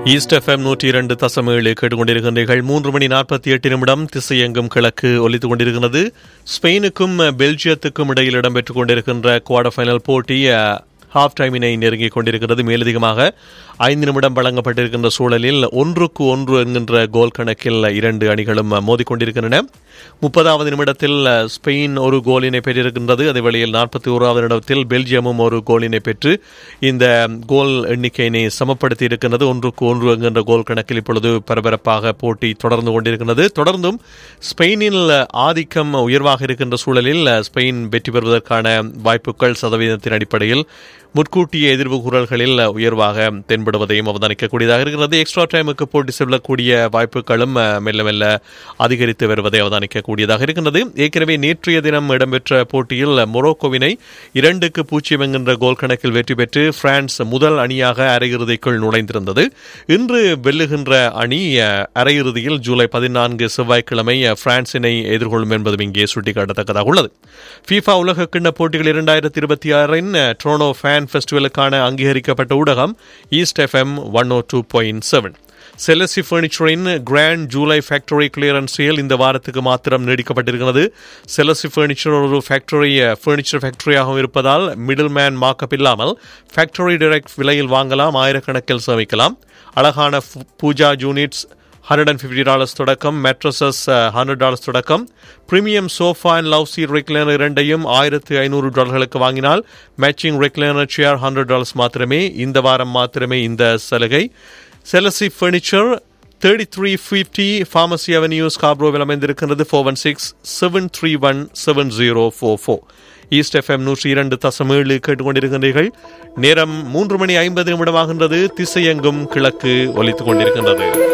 east FM நூற்றி இரண்டு தசம் ஏழு கேட்டுக்கொண்டிருக்கின்றீர்கள் மூன்று மணி நாற்பத்தி எட்டு நிமிடம் திசையெங்கும் கிழக்கு ஒலித்துக் கொண்டிருக்கிறது ஸ்பெயினுக்கும் பெல்ஜியத்துக்கும் இடையில் இடம்பெற்றுக் கொண்டிருக்கின்ற குவார்டர் ஃபைனல் போட்டி ஹாஃப் டைமினை நெருங்கிக் கொண்டிருக்கிறது மேலதிகமாக ஐந்து நிமிடம் வழங்கப்பட்டிருக்கின்ற சூழலில் ஒன்றுக்கு ஒன்று என்கின்ற கோல் கணக்கில் இரண்டு அணிகளும் மோதிக்கொண்டிருக்கின்றன முப்பதாவது நிமிடத்தில் ஸ்பெயின் ஒரு கோலினை பெற்றிருக்கின்றது அதே வேளையில் நாற்பத்தி ஓராவது நிமிடத்தில் பெல்ஜியமும் ஒரு கோலினை பெற்று இந்த கோல் எண்ணிக்கையினை சமப்படுத்தி இருக்கின்றது ஒன்றுக்கு ஒன்று என்கின்ற கோல் கணக்கில் இப்பொழுது பரபரப்பாக போட்டி தொடர்ந்து கொண்டிருக்கின்றது தொடர்ந்தும் ஸ்பெயினில் ஆதிக்கம் உயர்வாக இருக்கின்ற சூழலில் ஸ்பெயின் வெற்றி பெறுவதற்கான வாய்ப்புகள் சதவீதத்தின் அடிப்படையில் முற்கூட்டிய எதிர்வு குரல்களில் உயர்வாக தென்படுவதையும் அவதானிக்கக்கூடியதாக இருக்கிறது எக்ஸ்ட்ரா டைமுக்கு போட்டி செல்லக்கூடிய வாய்ப்புகளும் மெல்ல மெல்ல அதிகரித்து வருவதை அவதானிக்கக்கூடியதாக இருக்கின்றது ஏற்கனவே நேற்றைய தினம் இடம்பெற்ற போட்டியில் மொரோக்கோவினை இரண்டுக்கு பூஜ்ஜியம் என்கின்ற கோல் கணக்கில் வெற்றி பெற்று பிரான்ஸ் முதல் அணியாக அரையிறுதிக்குள் நுழைந்திருந்தது இன்று வெல்லுகின்ற அணி அரையிறுதியில் ஜூலை பதினான்கு செவ்வாய்க்கிழமை பிரான்சினை எதிர்கொள்ளும் என்பதும் இங்கே சுட்டிக்காட்டத்தக்கதாக உள்ளது ஃபீஃபா உலக கிண்ண போட்டிகள் இரண்டாயிரத்தி இருபத்தி ஆறின் ட்ரோனோ ஃபேன் ஃபேன் ஃபெஸ்டிவலுக்கான அங்கீகரிக்கப்பட்ட ஊடகம் East FM one O two point seven செலசி ஃபர்னிச்சரின் grand July factory clearance sale இந்த வாரத்துக்கு மாத்திரம் நீடிக்கப்பட்டிருக்கிறது செலசி ஃபர்னிச்சர் ஒரு ஃபேக்டரி ஃபர்னிச்சர் ஃபேக்டரியாகவும் இருப்பதால் மிடில் மேன் மார்க்கப் இல்லாமல் ஃபேக்டரி டைரக்ட் விலையில் வாங்கலாம் ஆயிரக்கணக்கில் சேமிக்கலாம் அழகான pooja units hundred and fifty dollars தொடக்கம் மெட்ரஸஸ் ஹண்ட்ரட் டாலர்ஸ் தொடக்கம் premium sofa and love seat recliner இரண்டையும் ஆயிரத்து ஐநூறு டாலர்களுக்கு வாங்கினால் matching recliner chair hundred dollars மாத்திரமே இந்த வாரம் மாத்திரமே இந்த சலுகை செலசி furniture thirty three fifty Pharmacy Avenue ஸ்காப்ரோவில் அமைந்திருக்கிறது four one six seven three one seven zero four four East FM நூற்றி இரண்டு தசம் ஏழு கேட்டுக்கொண்டிருக்கின்றீர்கள் நேரம் மூன்று மணி ஐம்பது நிமிடமாகின்றது திசையெங்கும் கிழக்கு ஒலித்துக் கொண்டிருக்கின்றது